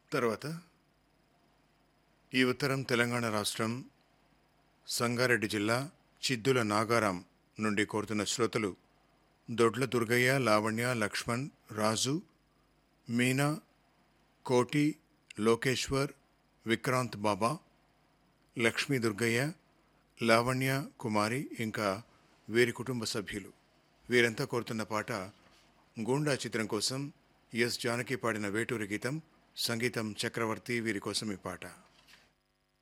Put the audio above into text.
తర్వాత ఈ ఉత్తరం తెలంగాణ రాష్ట్రం సంగారెడ్డి జిల్లా చిద్దుల నాగారాం నుండి కోరుతున్న శ్రోతలు దొడ్ల దుర్గయ్య లావణ్య లక్ష్మణ్ రాజు మీనా కోటి లోకేశ్వర్ విక్రాంత్ బాబా లక్ష్మీ దుర్గయ్య లావణ్య కుమారి ఇంకా వీరి కుటుంబ సభ్యులు వీరంతా కోరుతున్న పాట గూండా చిత్రం కోసం ఎస్ జానకి పాడిన వేటూరి గీతం సంగీతం చక్రవర్తి వీరి కోసం ఈ పాట